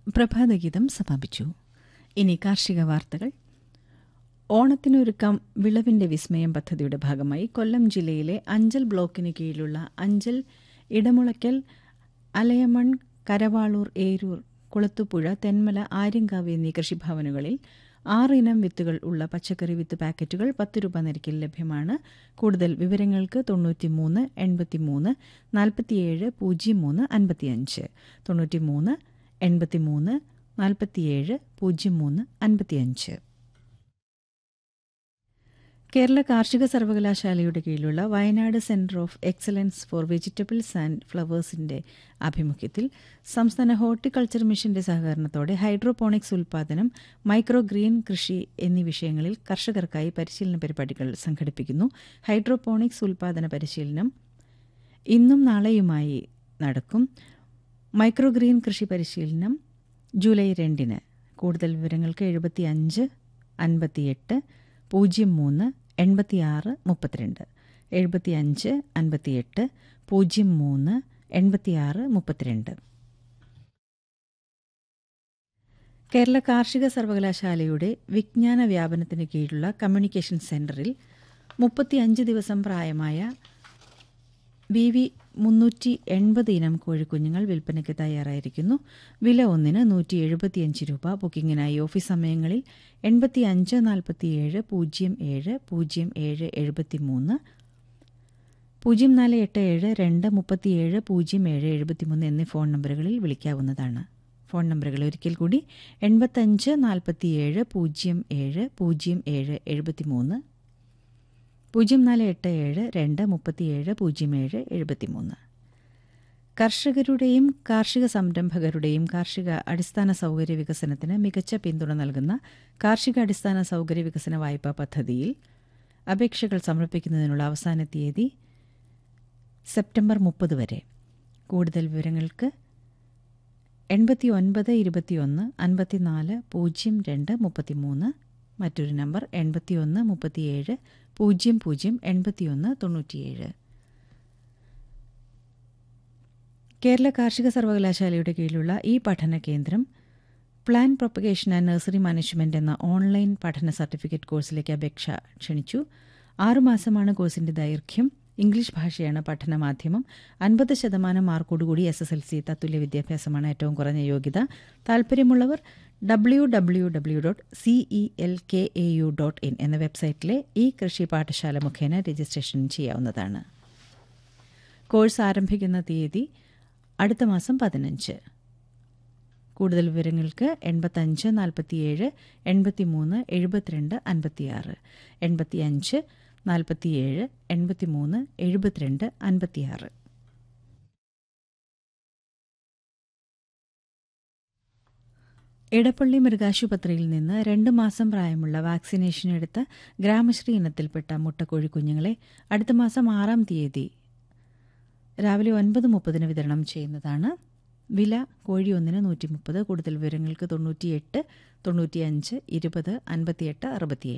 പ്രഭാതഗീതം സമാപിച്ചു ഇനി കാർഷിക വാർത്തകൾ ഓണത്തിനൊരുക്കം വിളവിന്റെ വിസ്മയം പദ്ധതിയുടെ ഭാഗമായി കൊല്ലം ജില്ലയിലെ അഞ്ചൽ ബ്ലോക്കിന് കീഴിലുള്ള അഞ്ചൽ ഇടമുളയ്ക്കൽ അലയമൺ കരവാളൂർ ഏരൂർ കുളത്തുപുഴ തെന്മല ആര്യങ്കാവ് എന്നീ കൃഷിഭവനുകളിൽ ആറ് ഇനം വിത്തുകൾ ഉള്ള പച്ചക്കറി വിത്ത് പാക്കറ്റുകൾ പത്ത് രൂപ നിരക്കിൽ ലഭ്യമാണ് കൂടുതൽ വിവരങ്ങൾക്ക് തൊണ്ണൂറ്റിമൂന്ന് എൺപത്തിമൂന്ന് നാൽപ്പത്തിയേഴ് പൂജ്യം മൂന്ന് അൻപത്തിയഞ്ച് തൊണ്ണൂറ്റിമൂന്ന് എൺപത്തിമൂന്ന് നാൽപ്പത്തിയേഴ് പൂജ്യം മൂന്ന് അൻപത്തിയഞ്ച് കേരള കാർഷിക സർവകലാശാലയുടെ കീഴിലുള്ള Wayanad centre of excellence for vegetables and ഫ്ലവേഴ്സിന്റെ ആഭിമുഖ്യത്തിൽ സംസ്ഥാന ഹോർട്ടിക്കൾച്ചർ മിഷന്റെ സഹകരണത്തോടെ ഹൈഡ്രോപോണിക്സ് ഉൽപാദനം മൈക്രോ ഗ്രീൻ കൃഷി എന്നീ വിഷയങ്ങളിൽ കർഷകർക്കായി പരിശീലന പരിപാടികൾ സംഘടിപ്പിക്കുന്നു ഹൈഡ്രോപോണിക്സ് ഉൽപാദന പരിശീലനം ഇന്നും നാളെയുമായി നടക്കും മൈക്രോ ഗ്രീൻ കൃഷി പരിശീലനം ജൂലൈ രണ്ടിന് കൂടുതൽ വിവരങ്ങൾക്ക് എഴുപത്തിയഞ്ച് അൻപത്തിയെട്ട് പൂജ്യം മൂന്ന് എൺപത്തിയാറ് മുപ്പത്തിരണ്ട് എഴുപത്തിയഞ്ച് അൻപത്തിയെട്ട് പൂജ്യം മൂന്ന് എൺപത്തിയാറ് മുപ്പത്തിരണ്ട് കേരള കാർഷിക സർവകലാശാലയുടെ വിജ്ഞാന വ്യാപനത്തിന് കീഴിലുള്ള കമ്മ്യൂണിക്കേഷൻ സെന്ററിൽ മുപ്പത്തിയഞ്ച് ദിവസം പ്രായമായ ബി വി മുന്നൂറ്റി എൺപത് ഇനം കോഴിക്കുഞ്ഞുങ്ങൾ വിൽപ്പനയ്ക്ക് തയ്യാറായിരിക്കുന്നു വില ഒന്നിന് നൂറ്റി എഴുപത്തിയഞ്ച് രൂപ ബുക്കിങ്ങിനായി ഓഫീസ് സമയങ്ങളിൽ എൺപത്തി അഞ്ച് നാൽപ്പത്തിയേഴ് പൂജ്യം ഏഴ് പൂജ്യം ഏഴ് എഴുപത്തി മൂന്ന് പൂജ്യം നാല് എട്ട് ഏഴ് രണ്ട് മുപ്പത്തിയേഴ് പൂജ്യം ഏഴ് എഴുപത്തിമൂന്ന് എന്നീ ഫോൺ നമ്പറുകളിൽ വിളിക്കാവുന്നതാണ് ഫോൺ നമ്പറുകൾ ഒരിക്കൽ കൂടി എൺപത്തഞ്ച് നാൽപ്പത്തിയേഴ് പൂജ്യം ഏഴ് പൂജ്യം ഏഴ് എഴുപത്തിമൂന്ന് പൂജ്യം നാല് എട്ട് ഏഴ് രണ്ട് മുപ്പത്തിയേഴ് പൂജ്യം ഏഴ് എഴുപത്തിമൂന്ന് കർഷകരുടെയും കാർഷിക സംരംഭകരുടെയും കാർഷിക അടിസ്ഥാന സൗകര്യ വികസനത്തിന് മികച്ച പിന്തുണ നൽകുന്ന കാർഷിക അടിസ്ഥാന സൗകര്യ വികസന വായ്പാ പദ്ധതിയിൽ അപേക്ഷകൾ സമർപ്പിക്കുന്നതിനുള്ള അവസാന തീയതി സെപ്റ്റംബർ മുപ്പത് വരെ കൂടുതൽ വിവരങ്ങൾക്ക് എൺപത്തി ഒൻപത് ഇരുപത്തിയൊന്ന് അൻപത്തിനാല് പൂജ്യം രണ്ട് മുപ്പത്തിമൂന്ന് മറ്റൊരു നമ്പർ എൺപത്തിയൊന്ന് മുപ്പത്തിയേഴ് പൂജ്യം പൂജ്യം എൺപത്തിയൊന്ന് തൊണ്ണൂറ്റിയേഴ് കേരള കാർഷിക സർവകലാശാലയുടെ കീഴിലുള്ള ഈ പഠന കേന്ദ്രം plan propagation and nursery management എന്ന ഓൺലൈൻ പഠന സർട്ടിഫിക്കറ്റ് കോഴ്സിലേക്ക് അപേക്ഷ ക്ഷണിച്ചു ആറുമാസമാണ് കോഴ്സിന്റെ ദൈർഘ്യം ഇംഗ്ലീഷ് ഭാഷയാണ് പഠന മാധ്യമം അൻപത് ശതമാനം മാർക്കോടുകൂടി എസ് എസ് എൽ സി തത്തുല്യ വിദ്യാഭ്യാസമാണ് ഏറ്റവും കുറഞ്ഞ യോഗ്യത താൽപ്പര്യമുള്ളവർ W W W dot C E L K A U dot in എന്ന വെബ്സൈറ്റിലെ ഈ കൃഷി പാഠശാല മുഖേന രജിസ്ട്രേഷൻ ചെയ്യാവുന്നതാണ് കോഴ്സ് ആരംഭിക്കുന്ന തീയതി അടുത്ത മാസം പതിനഞ്ച് കൂടുതൽ വിവരങ്ങൾക്ക് എൺപത്തഞ്ച് നാൽപ്പത്തിയേഴ് എൺപത്തിമൂന്ന് എഴുപത്തിരണ്ട് അൻപത്തിയാറ് എൺപത്തിയഞ്ച് നാൽപ്പത്തിയേഴ് എൺപത്തിമൂന്ന് എഴുപത്തിരണ്ട് അൻപത്തിയാറ് എടപ്പള്ളി മൃഗാശുപത്രിയിൽ നിന്ന് രണ്ട് മാസം പ്രായമുള്ള വാക്സിനേഷൻ എടുത്ത ഗ്രാമശ്രീ ഇനത്തിൽപ്പെട്ട മുട്ടക്കോഴി കുഞ്ഞുങ്ങളെ അടുത്ത മാസം ആറാം തീയതി രാവിലെ ഒൻപത് മുപ്പതിന് വിതരണം ചെയ്യുന്നതാണ് വില കോഴി ഒന്നിന് നൂറ്റി മുപ്പത് കൂടുതൽ വിവരങ്ങൾക്ക് തൊണ്ണൂറ്റിയെട്ട് തൊണ്ണൂറ്റിയഞ്ച് ഇരുപത് അൻപത്തിയെട്ട് അറുപത്തിയേഴ്